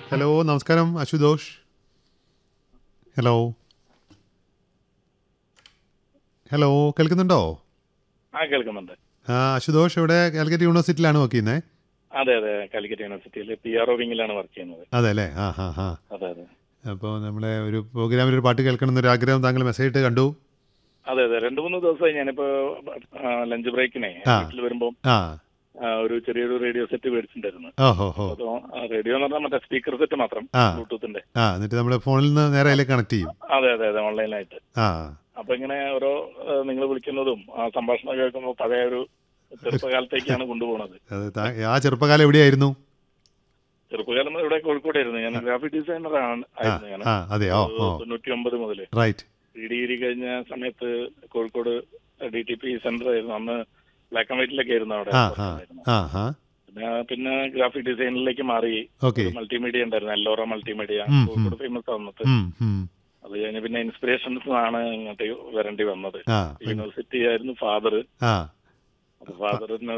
Hello നമസ്കാരം Ashutosh hello hello കേൾക്കുന്നുണ്ടോ ആ കേൾക്കുന്നുണ്ട് ആ അശുതോഷ് ഇവിടെ കാലിക്കറ്റ് യൂണിവേഴ്സിറ്റിയിലാണ് വർക്ക് ചെയ്യുന്നത് അതെ അതെ കാലിക്കറ്റ് യൂണിവേഴ്സിറ്റിയിൽ പി ആർ ഒ വിങ്ങിലാണ് വർക്ക് ചെയ്യുന്നത് അതെ അല്ലേ ആ ഹാ ഹാ അതെ അതെ അപ്പോൾ നമ്മളെ ഒരു പ്രോഗ്രാമിൽ ഒരു പാട്ട് കേൾക്കണം എന്നൊരു ആഗ്രഹം താങ്കൾ മെസ്സേജ് ഇട്ട് കണ്ടു അതെ അതെ രണ്ടു മൂന്ന് ദിവസമായി ഞാനിപ്പോ ലഞ്ച് ബ്രേക്കിനെ ആ. വീട്ടിൽ വരുമ്പോൾ ആ ഒരു ചെറിയൊരു റേഡിയോ സെറ്റ് മേടിച്ചിട്ടുണ്ടായിരുന്നു ഓ ഹോ ഹോ അതോ റേഡിയോ എന്ന് പറഞ്ഞാൽ മറ്റേ സ്പീക്കർ സെറ്റ് മാത്രം ആ. ബ്ലൂടൂത്തിന്റെ ആ എന്നിട്ട് നമ്മൾ ഫോണിൽ നിന്ന് നേരെ അതിലേക്ക് കണക്ട് ചെയ്യും അതെ അതെ അതെ ഓൺലൈനായിട്ട് ആ അപ്പൊ ഇങ്ങനെ ഓരോ നിങ്ങൾ വിളിക്കുന്നതും ആ സംഭാഷണം കേൾക്കുമ്പോൾ പഴയ ഒരു ചെറുപ്പകാലത്തേക്കാണ് കൊണ്ടുപോകുന്നത് അത് താ- ആ ചെറുപ്പകാലം എവിടെയായിരുന്നു ചെറുപ്പകാലം ഇവിടെ കോഴിക്കോടായിരുന്നു ഞാൻ ഗ്രാഫിക് ഡിസൈനർ ആണ് ആ ആയിരുന്നു ഞാൻ ആ അതെയോ ഓ തൊണ്ണൂറ്റി ഒമ്പത് മുതല് റൈറ്റ് പി ഡിഗ്രി കഴിഞ്ഞ സമയത്ത് Kozhikode D T P center ആയിരുന്നു അന്ന് ബ്ലാക്ക് ആൻഡ് വൈറ്റിലൊക്കെ ആയിരുന്നു അവിടെ ആ work ആ ഉണ്ടായിരുന്നത്. ആ ഹാ പിന്നെ പിന്നെ ഗ്രാഫിക് ഡിസൈനിലേക്ക് മാറി ഓക്കെ മൾട്ടിമീഡിയ ഉണ്ടായിരുന്നു എല്ലോറ മൾട്ടിമീഡിയ ഉം, കോഴിക്കോട് ഫേമസ് വന്നിട്ട് ഉം ഉം അത് കഴിഞ്ഞ് പിന്നെ ഇൻസ്പിറേഷൻസ് ആണ് ഇങ്ങോട്ട് വരേണ്ടി വന്നത് ആ യൂണിവേഴ്സിറ്റി ആയിരുന്നു ഫാദർ ആ അപ്പൊ ഫാദറിന്